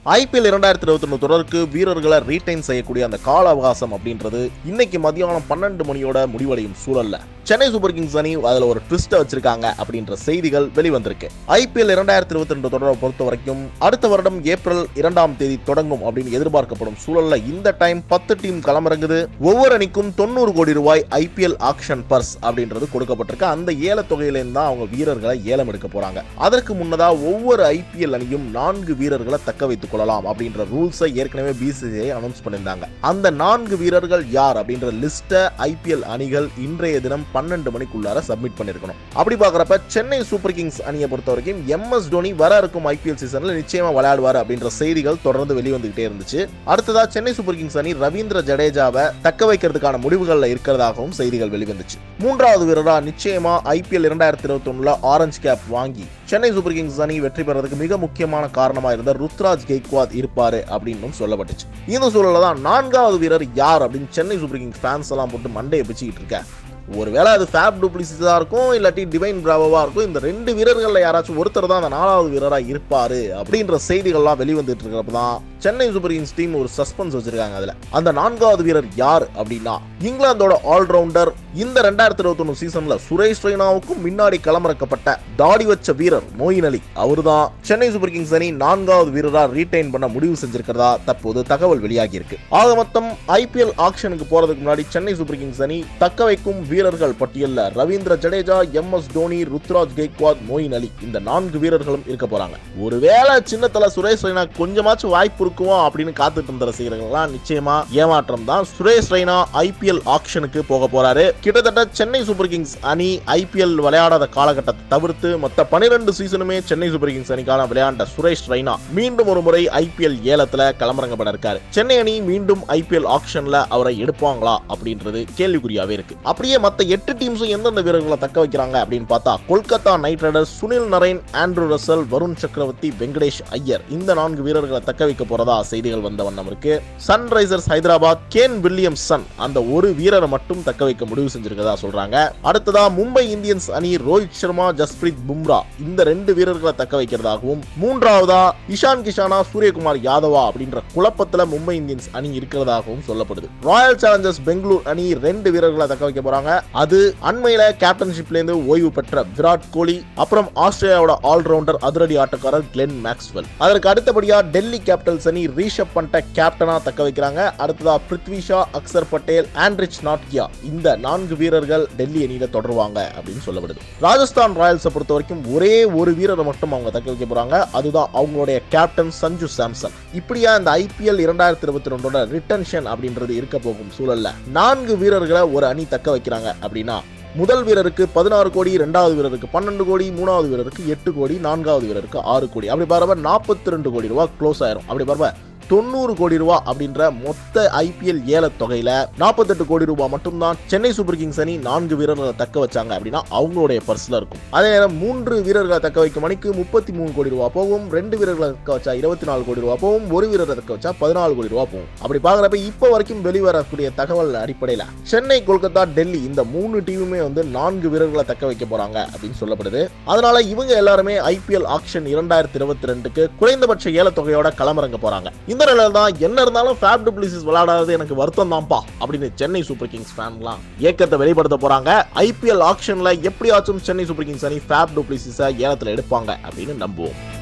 IPL இரண்டாயிரத்தி இருபத்தி ஒன்று தொடருக்கு வீரர்களை ரீடைன் செய்யக்கூடிய அந்த கால அவகாசம் அப்படின்றது இன்னைக்கு மதியானம் பன்னெண்டு மணியோட முடிவடையும் சூழல்ல சென்னை சூப்பர் கிங்ஸ் அணி அதுல ஒரு ட்விஸ்ட்டை வச்சிருக்காங்க அப்படின்ற செய்திகள் வெளிவந்திருக்கு ஐபிஎல் இரண்டாயிரத்தி இருபத்தி ரெண்டு தொடரை பொறுத்த வரைக்கும் அடுத்த வருடம் ஏப்ரல் இரண்டாம் தேதி தொடங்கும் அப்படின்னு எதிர்பார்க்கப்படும் சூழல்ல இந்த டைம் பத்து டீம் களமிறங்குது ஒவ்வொரு அணிக்கும் தொண்ணூறு கோடி ரூபாய் ஐபிஎல் ஆக்ஷன் பர்ஸ் அப்படின்றது கொடுக்கப்பட்டிருக்கு அந்த ஏல தொகையிலேருந்து தான் அவங்க வீரர்களை ஏலம் எடுக்க போறாங்க அதற்கு முன்னதா ஒவ்வொரு ஐபிஎல் அணியும் நான்கு வீரர்களை தக்க வைத்துக் கொள்ளலாம் அப்படின்ற ரூல்ஸை ஏற்கனவே பிசிசிஐ அனௌன்ஸ் பண்ணியிருந்தாங்க அந்த நான்கு வீரர்கள் யார் அப்படின்ற லிஸ்ட்டை ஐபிஎல் அணிகள் இன்றைய தினம் பன்னெண்டு மணிக்குள்ளார சப்மிட் பண்ணிருக்கணும் அப்படி பார்க்குறப்ப சென்னை சூப்பர் கிங்ஸ் அணியை பொறுத்த வரைக்கும் எம்எஸ் தோனி வர இருக்கும் ஐபிஎல் சீசன்ல நிச்சயமா விளையாடுவார் அப்படின்ற செய்திகள் தொடர்ந்து வெளிவந்துகிட்டே இருந்துச்சு அடுத்ததா சென்னை சூப்பர் கிங்ஸ் அணி ரவீந்திர ஜடேஜாவை தக்க வைக்கிறதுக்கான முடிவுகளில் இருக்கிறதாகவும் செய்திகள் வெளிவந்துச்சு மூன்றாவது வீரரா நிச்சயமா ஐபிஎல் இரண்டாயிரத்தி இருபத்தி ஒண்ணுல ஆரஞ்சு கேப் வாங்கி சென்னை சூப்பர் கிங்ஸ் அணி வெற்றி பெறதுக்கு மிக முக்கியமான காரணமா இருந்த ருத்ராஜ் கெய்க்வாத் இருப்பாரு அப்படின்னு சொல்லப்பட்டுச்சு இந்த சூழல்ல தான் நான்காவது வீரர் யார் அப்படின்னு சென்னை சூப்பர் கிங்ஸ் ஃபேன்ஸ் எல்லாம் போட்டு மண்டையை பிச்சுக்கிட்டு இருக்க ஒருவேளை அது ஃபேப் டூப்ளிசிஸாக இருக்கும் இல்லாட்டி டிவைன் பிராவோவா இருக்கும் இந்த ரெண்டு வீரர்களில் யாராச்சும் ஒருத்தர் தான் அந்த நாலாவது வீரராக இருப்பாரு அப்படின்ற செய்திகள்லாம் வெளிவந்துட்டு இருக்கிறப்ப தான் சென்னை சூப்பர் கிங்ஸ் டீம் ஒரு சஸ்பென்ஸ் வச்சிருக்காங்க அதுல அந்த நான்காவது வீரர் யார் அப்படின்னா இங்கிலாந்தோட ஆல்ரவுண்டர் இந்த ரெண்டாயிரத்தி இருபத்தி ஒன்று சீசன்ல சுரேஷ் ரெய்னாவுக்கும் முன்னாடி களமிறக்கப்பட்ட தாடி வச்ச வீரர் மோயின் அலி அவர்தான் சென்னை சூப்பர் கிங்ஸ் அணி நான்காவது வீரரா ரீடைன் பண்ண முடிவு செஞ்சிருக்கிறதா தற்போது தகவல் வெளியாகி இருக்கு ஆக மொத்தம் ஐபிஎல் ஆக்ஷனுக்கு போறதுக்கு முன்னாடி சென்னை சூப்பர் கிங்ஸ் அணி தக்க வைக்கும் வீரர்கள் பட்டியல்ல ரவீந்திர ஜடேஜா எம் எஸ் தோனி ருத்ராஜ் கெய்க்வாத் மோயின் அலி இந்த நான்கு வீரர்களும் இருக்க போறாங்க ஒருவேளை சின்னத்தல சுரேஷ் ரெய்னா கொஞ்சமாச்சும் வாய்ப்பு இருக்குமோ அப்படின்னு காத்துட்டு இருந்த ரசிகர்கள்லாம் நிச்சயமா ஏமாற்றம் தான் சுரேஷ் ரெய்னா ஐபிஎல் ஆக்ஷனுக்கு போக போறாரு கிட்டத்தட்ட சென்னை சூப்பர் கிங்ஸ் அணி ஐபிஎல் விளையாடாத காலகட்டத்தை தவிர்த்து மொத்த பனிரெண்டு சீசனுமே சென்னை சூப்பர் கிங்ஸ் அணிக்கான விளையாண்ட சுரேஷ் ரெய்னா மீண்டும் ஒரு முறை ஐபிஎல் ஏலத்துல களமிறங்கப்பட இருக்காரு சென்னை அணி மீண்டும் ஐபிஎல் ஆக்ஷன்ல அவரை எடுப்பாங்களா அப்படின்றது கேள்விக்குறியாவே இருக்கு அப்படியே மத்த எட்டு டீம்ஸும் எந்தெந்த வீரர்களை தக்க வைக்கிறாங்க அப்படின்னு பார்த்தா Kolkata knight riders Sunil Narine Andre Russell Varun Chakravarthy Venkatesh Iyer இந்த நான்கு வீரர்களை தக்க வைக்க போறதா செய்திகள் வந்த வண்ணம் இருக்கு சன்ரைசர்ஸ் ஹைதராபாத் கேன் வில்லியம்சன் அந்த ஒரு வீரரை மட்டும் தக்க வைக்க முடிவு செஞ்சிருக்கதா சொல்றாங்க அடுத்ததா மும்பை இந்தியன்ஸ் அணி ரோஹித் சர்மா ஜஸ்பிரீத் பும்ரா இந்த ரெண்டு வீரர்களை தக்க வைக்கிறதாகவும் மூன்றாவதா இஷான் கிஷானா சூரியகுமார் யாதவா அப்படின்ற குழப்பத்துல மும்பை இந்தியன்ஸ் அணி இருக்கிறதாகவும் சொல்லப்படுது ராயல் சேலஞ்சர்ஸ் பெங்களூர் அணி ரெண்டு வீரர்களை தக்க வைக்க போறாங்க அது அண்மையில கேப்டன்ஷிப்ல இருந்து ஓய்வு பெற்ற விராட் கோலி அப்புறம் ஆஸ்திரேலியாவோட ஆல்ரவுண்டர் அதிரடி ஆட்டக்காரர் கிளென் மேக்ஸ்வெல் அதற்கு அடுத்தபடியா டெல்லி கேபிட்டல்ஸ் அணி ரீஷப் பண்ட கேப்டனா தக்க வைக்கிறாங்க அடுத்ததா பிருத்வி ஷா அக்சர் பட்டேல் ஆண்ட்ரிச் நாட்கியா இந்த நான்கு வீரர்கள் டெல்லி அணியில தொடருவாங்க அப்படின்னு சொல்லப்படுது ராஜஸ்தான் ராயல்ஸை பொறுத்த வரைக்கும் ஒரே ஒரு வீரரை மட்டும் அவங்க தக்க வைக்க போறாங்க அதுதான் அவங்களுடைய கேப்டன் சஞ்சு சாம்சன் இப்படியா இந்த ஐபிஎல் இரண்டாயிரத்தி இருபத்தி ரெண்டோட ரிட்டன்ஷன் அப்படின்றது இருக்க போகும் சூழல்ல நான்கு வீரர்களை ஒரு அணி தக்க வைக்கிறாங்க அப்படின்னா முதல் வீரருக்கு பதினாறு கோடி இரண்டாவது வீரருக்கு பன்னெண்டு கோடி மூணாவது வீரருக்கு எட்டு கோடி நான்காவது வீரருக்கு ஆறு கோடி அப்படி பாருங்க நாற்பத்தி ரெண்டு கோடி ரூபாய் க்ளோஸ் ஆயிரும் அப்படி பாருங்க தொண்ணூறு கோடி ரூபாய் அப்படின்ற மொத்த ஐபிஎல் ஏல தொகையில நாற்பத்தெட்டு கோடி ரூபாய் மட்டும்தான் சென்னை சூப்பர் கிங்ஸ் அணி நான்கு வீரர்களை தக்க வச்சாங்க அப்படின்னா அவங்களுடைய பர்ஸ்ல இருக்கும் அதே நேரம் மூன்று வீரர்களை தக்க வைக்கும் மணிக்கு முப்பத்தி மூணு கோடி ரூபாய் போகும் ரெண்டு வீரர்களை தக்க வச்சா இருபத்தி நாலு கோடி ரூபாய் போகும் ஒரு வீரரை தக்க வச்சா பதினாலு கோடி ரூபாய் போகும் அப்படி பாக்குறப்ப இப்போ வரைக்கும் வெளிவரக்கூடிய தகவல் அடிப்படையில சென்னை கொல்கத்தா டெல்லி இந்த மூணு டீமுமே வந்து நான்கு வீரர்களை தக்க வைக்க போறாங்க அப்படின்னு சொல்லப்படுது அதனால இவங்க எல்லாருமே ஐபிஎல் ஆக்ஷன் இரண்டாயிரத்தி இருபத்தி ரெண்டுக்கு குறைந்தபட்ச ஏல தொகையோட களமிறங்க போறாங்க இந்த நிலையில தான் என்ன இருந்தாலும் ஃபேப் டுப்ளிசிஸ் விளையாடாதது எனக்கு வருத்தம் தான்ப்பா அப்படின்னு சென்னை சூப்பர் கிங்ஸ் ஃபேன்லாம் ஏக்கத்தை வெளிப்படுத்த போறாங்க ஐபிஎல் ஆக்ஷன்ல எப்படியாச்சும் சென்னை சூப்பர் கிங்ஸ் அணி ஃபேப் டுப்ளிசிஸை ஏலத்துல எடுப்பாங்க அப்படின்னு நம்புவோம்